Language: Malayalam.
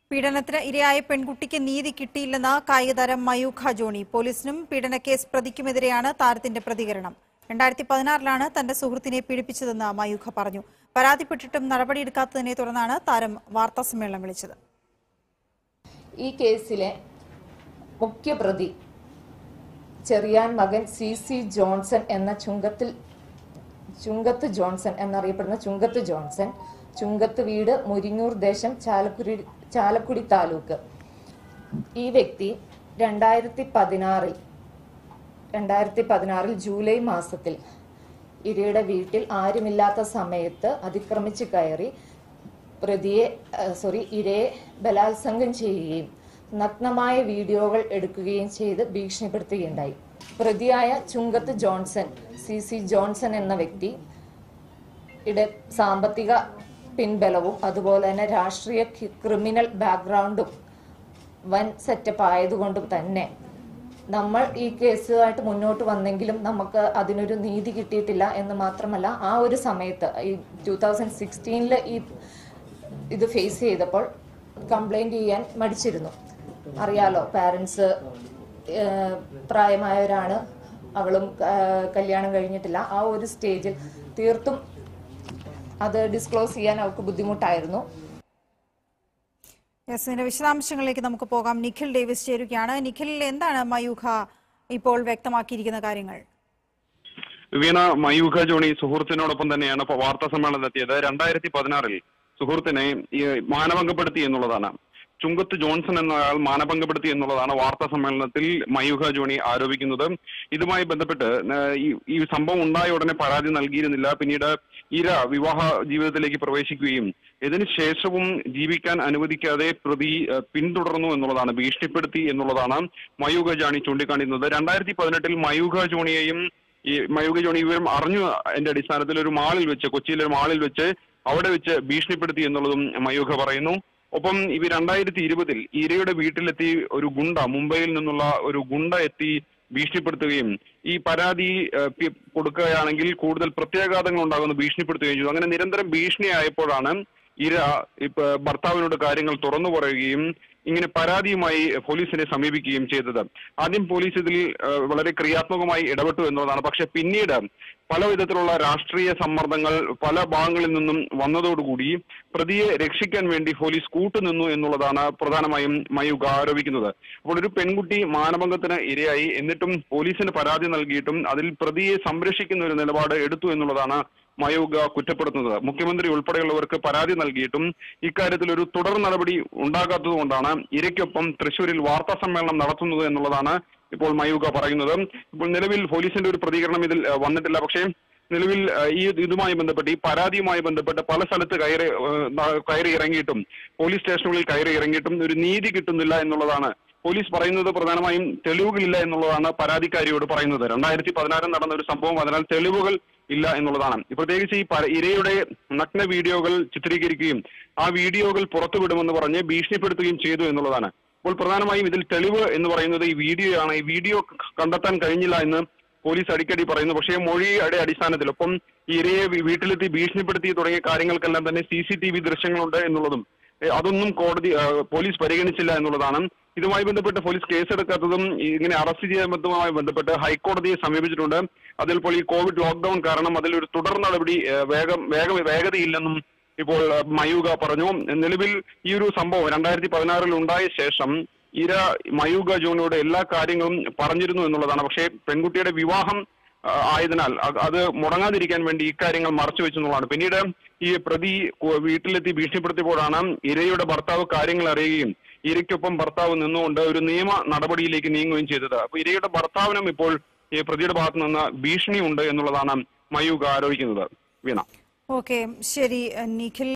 പീഡനത്തിന് ഇരയായ പെൺകുട്ടിക്ക് നീതി കിട്ടിയില്ലെന്ന കായിക താരം മയൂഖ ജോണി പോലീസിനും പീഡനക്കേസ് പ്രതിക്കുമെതിരെയാണ് താരത്തിന്റെ പ്രതികരണം രണ്ടായിരത്തി പതിനാറിലാണ് തന്റെ സുഹൃത്തിനെ പീഡിപ്പിച്ചതെന്ന് മയൂഖ പറഞ്ഞു പരാതിപ്പെട്ടിട്ടും നടപടിയെടുക്കാത്തതിനെ തുടർന്നാണ് താരം വാർത്താസമ്മേളനം വിളിച്ചത് ഈ കേസിലെ മുഖ്യപ്രതി ചെറിയാൻ മകൻ സി സി ജോൺസൺ എന്ന ചുങ്കത്തിൽ ചുങ്കത്ത് ജോൺസൺ എന്നറിയപ്പെടുന്ന ചുങ്കത്ത് ജോൺസൺ ചുങ്കത്ത് വീട് മുരിങ്ങൂർ ദേശം ചാലക്കുടി ചാലക്കുടി താലൂക്ക് ഈ വ്യക്തി രണ്ടായിരത്തി പതിനാറിൽ രണ്ടായിരത്തി പതിനാറിൽ ജൂലൈ മാസത്തിൽ ഇരയുടെ വീട്ടിൽ ആരുമില്ലാത്ത സമയത്ത് അതിക്രമിച്ച് കയറി പ്രതിയെ സോറി ഇരയെ ബലാത്സംഗം ചെയ്യുകയും നഗ്നമായ വീഡിയോകൾ എടുക്കുകയും ചെയ്ത് ഭീഷണിപ്പെടുത്തുകയുണ്ടായി പ്രതിയായ Chunkath Johnson C C Johnson എന്ന വ്യക്തി യുടെ സാമ്പത്തിക പിൻബലവും അതുപോലെ തന്നെ രാഷ്ട്രീയ കി- ക്രിമിനൽ ബാക്ക്ഗ്രൗണ്ടും വൻ സെറ്റപ്പ് ആയതുകൊണ്ടും തന്നെ നമ്മൾ ഈ കേസുമായിട്ട് മുന്നോട്ട് വന്നെങ്കിലും നമുക്ക് അതിനൊരു നീതി കിട്ടിയിട്ടില്ല എന്ന് മാത്രമല്ല ആ ഒരു സമയത്ത് ഈ ടൂ തൗസൻഡ് സിക്സ്റ്റീനിൽ ഈ ഇത് ഫേസ് ചെയ്തപ്പോൾ കംപ്ലൈന്റ് ചെയ്യാൻ മടിച്ചിരുന്നു അറിയാലോ പാരൻസ് പ്രായമായവരാണ് അവളും ആ, കല്യാണം കഴിഞ്ഞിട്ടില്ല ആ ഒരു സ്റ്റേജിൽ തീർത്തും അത് ഡിസ്ക്ലോസ് ചെയ്യാൻ അവൾക്ക് ബുദ്ധിമുട്ടായിരുന്നു യെസ് ഇതിന്റെ വിശദാംശങ്ങളിലേക്ക് നമുക്ക് പോകാം നിഖിൽ ഡേവിസ് ചേരുകയാണ് നിഖിൽ എന്താണ് മയൂഖ ഇപ്പോൾ വ്യക്തമാക്കിയിരിക്കുന്ന കാര്യങ്ങൾ വീണ മയൂഖ ജോണി സുഹൃത്തിനോടൊപ്പം തന്നെയാണ് ഇപ്പൊ വാർത്താ സമ്മേളനം എത്തിയത് രണ്ടായിരത്തി പതിനാറിൽ സുഹൃത്തിനെ ഈ മാനഭംഗപ്പെടുത്തി എന്നുള്ളതാണ് ചുങ്കത്ത് ജോൺസൺ എന്ന ആൾ മാനഭംഗപ്പെടുത്തി എന്നുള്ളതാണ് വാർത്താ സമ്മേളനത്തിൽ മയൂഖ ജോണി ആരോപിക്കുന്നത് ഇതുമായി ബന്ധപ്പെട്ട് ഏഹ്, ഈ ഈ സംഭവം ഉണ്ടായ ഉടനെ പരാതി നൽകിയിരുന്നില്ല പിന്നീട് ഇര വിവാഹ ജീവിതത്തിലേക്ക് പ്രവേശിക്കുകയും ഇതിന് ശേഷവും ജീവിക്കാൻ അനുവദിക്കാതെ പ്രതി ഏഹ്, പിന്തുടർന്നു എന്നുള്ളതാണ് ഭീഷണിപ്പെടുത്തി എന്നുള്ളതാണ് മയൂഖ ജോണി ചൂണ്ടിക്കാണിക്കുന്നത് രണ്ടായിരത്തി പതിനെട്ടിൽ മയൂഖ ജോണിയെയും ഈ മയൂഖ ജോണി വിവരം അറിഞ്ഞു എന്റെ അടിസ്ഥാനത്തിൽ ഒരു മാളിൽ വെച്ച് കൊച്ചിയിലെ ഒരു മാളിൽ വെച്ച് അവിടെ വെച്ച് ഭീഷണിപ്പെടുത്തി എന്നുള്ളതും മയൂഖ പറയുന്നു ഒപ്പം ഇവ രണ്ടായിരത്തി ഇരുപതിൽ ഇരയുടെ വീട്ടിലെത്തി ഒരു ഗുണ്ട മുംബൈയിൽ നിന്നുള്ള ഒരു ഗുണ്ട എത്തി ഭീഷണിപ്പെടുത്തുകയും ഈ പരാതി ഏഹ്, പി- കൊടുക്കുകയാണെങ്കിൽ കൂടുതൽ പ്രത്യാഘാതങ്ങൾ ഉണ്ടാകുമെന്ന് ഭീഷണിപ്പെടുത്തുകയും ചെയ്തു അങ്ങനെ നിരന്തരം ഭീഷണിയായപ്പോഴാണ് ഇര ഇപ്പൊ ഭർത്താവിനോട് കാര്യങ്ങൾ തുറന്നു പറയുകയും ഇങ്ങനെ പരാതിയുമായി പോലീസിനെ സമീപിക്കുകയും ചെയ്തത് ആദ്യം പോലീസ് ഇതിൽ ഏഹ്, വളരെ ക്രിയാത്മകമായി ഇടപെട്ടു എന്നുള്ളതാണ് പക്ഷെ പിന്നീട് പല വിധത്തിലുള്ള രാഷ്ട്രീയ സമ്മർദ്ദങ്ങൾ പല ഭാഗങ്ങളിൽ നിന്നും വന്നതോടുകൂടി പ്രതിയെ രക്ഷിക്കാൻ വേണ്ടി പോലീസ് കൂട്ടുനിന്നു എന്നുള്ളതാണ് പ്രധാനമായും മയൂഖ ആരോപിക്കുന്നത് അപ്പോൾ ഒരു പെൺകുട്ടി മാനഭംഗത്തിന് ഇരയായി എന്നിട്ടും പോലീസിന് പരാതി നൽകിയിട്ടും അതിൽ പ്രതിയെ സംരക്ഷിക്കുന്ന ഒരു നിലപാട് എടുത്തു എന്നുള്ളതാണ് മയൂഖ കുറ്റപ്പെടുത്തുന്നത് മുഖ്യമന്ത്രി ഉൾപ്പെടെയുള്ളവർക്ക് പരാതി നൽകിയിട്ടും ഇക്കാര്യത്തിൽ ഒരു തുടർ നടപടി ഉണ്ടാകാത്തതുകൊണ്ടാണ് ഇരയ്ക്കൊപ്പം തൃശൂരിൽ വാർത്താ സമ്മേളനം നടത്തുന്നത് എന്നുള്ളതാണ് ഇപ്പോൾ മയൂഖ പറയുന്നത് ഇപ്പോൾ നിലവിൽ പോലീസിന്റെ ഒരു പ്രതികരണം ഇതിൽ ഏഹ്, വന്നിട്ടില്ല പക്ഷേ നിലവിൽ ഏഹ്, ഈ ഇതുമായി ബന്ധപ്പെട്ട് ഈ പരാതിയുമായി ബന്ധപ്പെട്ട് പല സ്ഥലത്ത് കയറി ഏഹ്, ന- കയറി ഇറങ്ങിയിട്ടും പോലീസ് സ്റ്റേഷനുകളിൽ കയറി ഇറങ്ങിയിട്ടും ഒരു നീതി കിട്ടുന്നില്ല എന്നുള്ളതാണ് പോലീസ് പറയുന്നത് പ്രധാനമായും തെളിവുകളില്ല എന്നുള്ളതാണ് പരാതിക്കാരിയോട് പറയുന്നത് രണ്ടായിരത്തി പതിനാറിൽ നടന്ന ഒരു സംഭവം അതിനാൽ തെളിവുകൾ ഇല്ല എന്നുള്ളതാണ് പ്രത്യേകിച്ച് ഈ പര- ഇരയുടെ നഗ്ന വീഡിയോകൾ ചിത്രീകരിക്കുകയും ആ വീഡിയോകൾ പുറത്തുവിടുമെന്ന് പറഞ്ഞ് ഭീഷണിപ്പെടുത്തുകയും ചെയ്തു എന്നുള്ളതാണ് അപ്പോൾ പ്രധാനമായും ഇതിൽ തെളിവ് എന്ന് പറയുന്നത് ഈ വീഡിയോയാണ് ഈ വീഡിയോ ക- കണ്ടെത്താൻ കഴിഞ്ഞില്ല എന്ന് പോലീസ് അടിക്കടി പറയുന്നു പക്ഷേ മൊഴിയുടെ അടിസ്ഥാനത്തിൽ ഒപ്പം ഈ ഇരയെ വീ- വീട്ടിലെത്തി ഭീഷണിപ്പെടുത്തി തുടങ്ങിയ കാര്യങ്ങൾക്കെല്ലാം തന്നെ സി സി ടി വി ദൃശ്യങ്ങളുണ്ട് എന്നുള്ളതും ഏ, അതൊന്നും കോടതി ആ, പോലീസ് പരിഗണിച്ചില്ല എന്നുള്ളതാണ് ഇതുമായി ബന്ധപ്പെട്ട് പോലീസ് കേസെടുക്കാത്തതും ഈ ഇങ്ങനെ അറസ്റ്റ് ചെയ്യുന്നതുമായി ബന്ധപ്പെട്ട് ഹൈക്കോടതിയെ സമീപിച്ചിട്ടുണ്ട് അതിലിപ്പോൾ ഈ കോവിഡ് ലോക്ക്ഡൌൺ കാരണം അതിലൊരു തുടർ നടപടി ഏ, വേഗം വേഗ വേഗതയില്ലെന്നും ഇപ്പോൾ ആ, മയൂഖ പറഞ്ഞു നിലവിൽ ഈ ഒരു സംഭവം രണ്ടായിരത്തി പതിനാറിൽ ഉണ്ടായ ശേഷം ഇര മയൂഖ ജോണിയോട് എല്ലാ കാര്യങ്ങളും പറഞ്ഞിരുന്നു എന്നുള്ളതാണ് പക്ഷേ പെൺകുട്ടിയുടെ വിവാഹം ആ, ആയതിനാൽ അ- അത് മുടങ്ങാതിരിക്കാൻ വേണ്ടി ഇക്കാര്യങ്ങൾ മറച്ചു വെച്ചെന്നുള്ളതാണ് പിന്നീട് ഈ പ്രതി കു- വീട്ടിലെത്തി ഭീഷണിപ്പെടുത്തിയപ്പോഴാണ് ഇരയുടെ ഭർത്താവ് കാര്യങ്ങൾ അറിയുകയും ഇരയ്ക്കൊപ്പം ഭർത്താവ് നിന്നുകൊണ്ട് ഒരു നിയമ നടപടിയിലേക്ക് നീങ്ങുകയും ചെയ്തത് അപ്പൊ ഇരയുടെ ഭർത്താവിനും ഇപ്പോൾ ഈ പ്രതിയുടെ ഭാഗത്തു നിന്ന് ഭീഷണിയുണ്ട് എന്നുള്ളതാണ് മയൂഖ ആരോപിക്കുന്നത് വീണ ഓക്കെ ശരി നിഖിൽ